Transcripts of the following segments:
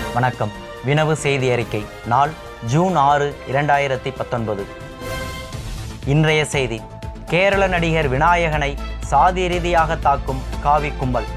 வணக்கம் வினவு செய்தி அறிக்கை நாள் ஜூன் ஆறு இரண்டாயிரத்தி பத்தொன்பது இன்றைய செய்தி கேரள நடிகர் விநாயகனை சாதி ரீதியாக தாக்கும் காவி கும்பல்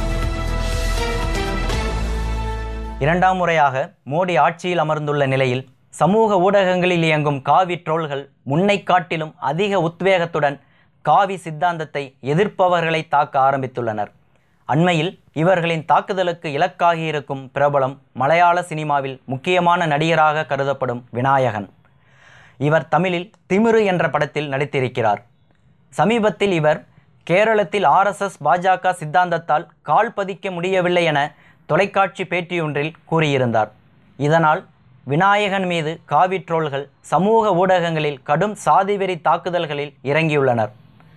இரண்டாம் முறையாக மோடி ஆட்சியில் அமர்ந்துள்ள நிலையில் சமூக ஊடகங்களில் இயங்கும் காவி ட்ரோல்கள் முன்னை காட்டிலும் அதிக உத்வேகத்துடன் காவி சித்தாந்தத்தை எதிர்ப்பவர்களை தாக்க ஆரம்பித்துள்ளனர் அண்மையில் இவர்களின் தாக்குதலுக்கு இலக்காகி இருக்கும் பிரபலம் மலையாள சினிமாவில் முக்கியமான நடிகராக கருதப்படும் விநாயகன் இவர் தமிழில் திமிரு என்ற படத்தில் நடித்திருக்கிறார் சமீபத்தில் இவர் கேரளத்தில் ஆர்எஸ்எஸ் பாஜக சித்தாந்தத்தால் கால் பதிக்க முடியவில்லை என தொலைக்காட்சி பேட்டியொன்றில் கூறியிருந்தார் இதனால் விநாயகன் மீது காவி ட்ரோல்கள் சமூக ஊடகங்களில் கடும் சாதிவெறி தாக்குதல்களில் இறங்கியுள்ளனர்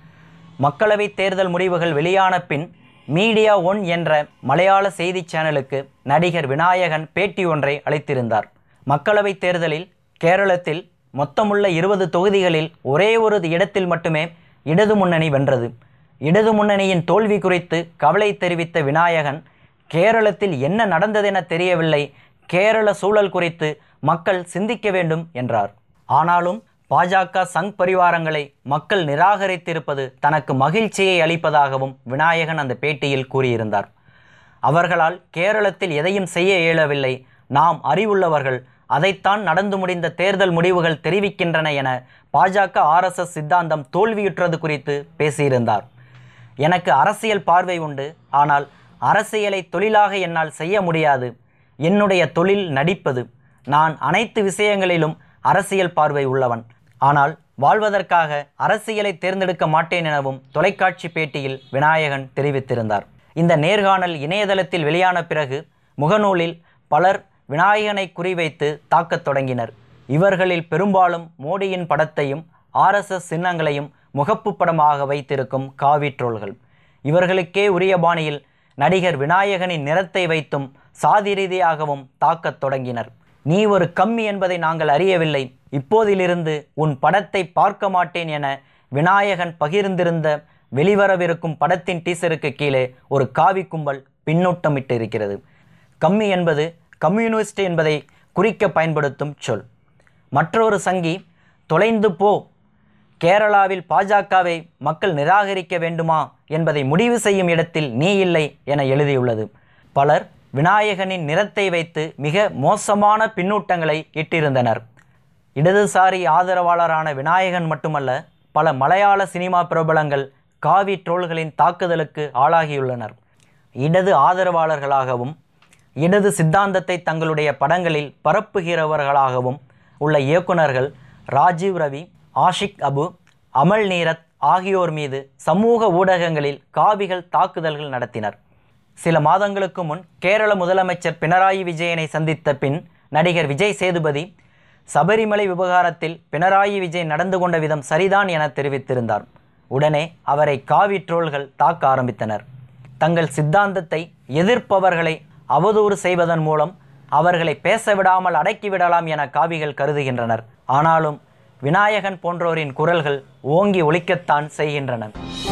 மக்களவைத் தேர்தல் முடிவுகள் வெளியான பின் மீடியா ஒன் என்ற மலையாள செய்தி சேனலுக்கு நடிகர் விநாயகன் பேட்டி ஒன்றை அளித்திருந்தார் மக்களவைத் தேர்தலில் கேரளத்தில் மொத்தமுள்ள இருபது தொகுதிகளில் ஒரே ஒரு இடத்தில் மட்டுமே இடது முன்னணி வென்றது இடது முன்னணியின் தோல்வி குறித்து கவலை தெரிவித்த விநாயகன் கேரளத்தில் என்ன நடந்ததென தெரியவில்லை கேரள சூழல் குறித்து மக்கள் சிந்திக்க வேண்டும் என்றார் ஆனாலும் பாஜக சங் பரிவாரங்களை மக்கள் நிராகரித்திருப்பது தனக்கு மகிழ்ச்சியை அளிப்பதாகவும் விநாயகன் அந்த பேட்டியில் கூறியிருந்தார் அவர்களால் கேரளத்தில் எதையும் செய்ய இயலவில்லை நாம் அறிவுள்ளவர்கள் அதைத்தான் நடந்து முடிந்த தேர்தல் முடிவுகள் தெரிவிக்கின்றன என பாஜக ஆர்எஸ்எஸ் சித்தாந்தம் தோல்வியுற்றது குறித்து பேசியிருந்தார் எனக்கு அரசியல் பார்வை உண்டு ஆனால் அரசியலை தொழிலாக என்னால் செய்ய முடியாது என்னுடைய தொழில் நடிப்பது நான் அனைத்து விஷயங்களிலும் அரசியல் பார்வை உள்ளவன் ஆனால் வாழ்வதற்காக அரசியலை தேர்ந்தெடுக்க மாட்டேன் எனவும் தொலைக்காட்சி பேட்டியில் விநாயகன் தெரிவித்திருந்தார் இந்த நேர்காணல் இணையதளத்தில் வெளியான பிறகு முகநூலில் பலர் விநாயகனை குறிவைத்து தாக்கத் தொடங்கினர் இவர்களில் பெரும்பாலும் மோடியின் படத்தையும் ஆர்எஸ்எஸ் சின்னங்களையும் முகப்பு படமாக வைத்திருக்கும் காவி ட்ரோல்கள் இவர்களுக்கே உரிய பாணியில் நடிகர் விநாயகனின் நிறத்தை வைத்தும் சாதி ரீதியாகவும் தாக்கத் தொடங்கினர் நீ ஒரு கம்மி என்பதை நாங்கள் அறியவில்லை இப்போதிலிருந்து உன் படத்தை பார்க்க மாட்டேன் என விநாயகன் பகிர்ந்திருந்த வெளிவரவிருக்கும் படத்தின் டீசருக்கு கீழே ஒரு காவி கும்பல் பின்னூட்டமிட்டு இருக்கிறது கம்மி என்பது கம்யூனிஸ்ட் என்பதை குறிக்க பயன்படுத்தும் சொல் மற்றொரு சங்கி தொலைந்து போ கேரளாவில் பாஜகவை மக்கள் நிராகரிக்க வேண்டுமா என்பதை முடிவு செய்யும் இடத்தில் நீ இல்லை என எழுதியுள்ளது பலர் விநாயகனின் நிறத்தை வைத்து மிக மோசமான பின்னூட்டங்களை இட்டிருந்தனர் இடதுசாரி ஆதரவாளரான விநாயகன் மட்டுமல்ல பல மலையாள சினிமா பிரபலங்கள் காவி ட்ரோல்களின் தாக்குதலுக்கு ஆளாகியுள்ளனர் இடது ஆதரவாளர்களாகவும் இடது சித்தாந்தத்தை தங்களுடைய படங்களில் பரப்புகிறவர்களாகவும் உள்ள இயக்குனர்கள் ராஜீவ் ரவி ஆஷிக் அபு அமல் நீரத் ஆகியோர் மீது சமூக ஊடகங்களில் காவிகள் தாக்குதல்கள் நடத்தினர் சில மாதங்களுக்கு முன் கேரள முதலமைச்சர் பினராயி விஜயனை சந்தித்த பின் நடிகர் விஜய் சேதுபதி சபரிமலை விவகாரத்தில் பினராயி விஜய் நடந்து கொண்ட விதம் சரிதான் என தெரிவித்திருந்தார் உடனே அவரை காவி ட்ரோல்கள் தாக்க ஆரம்பித்தனர் தங்கள் சித்தாந்தத்தை எதிர்ப்பவர்களை அவதூறு செய்வதன் மூலம் அவர்களை பேச விடாமல் அடக்கிவிடலாம் என காவிகள் கருதுகின்றனர் ஆனாலும் விநாயகன் போன்றோரின் குரல்கள் ஓங்கி ஒலிக்கத்தான் செய்கின்றன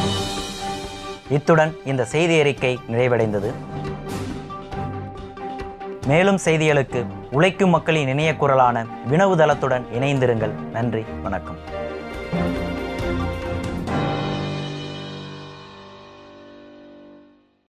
இத்துடன் இந்த செய்தி அறிக்கை நிறைவடைந்தது மேலும் செய்திகளுக்கு உழைக்கும் மக்களின் இணைய குரலான வினவு தளத்துடன் இணைந்திருங்கள் நன்றி வணக்கம்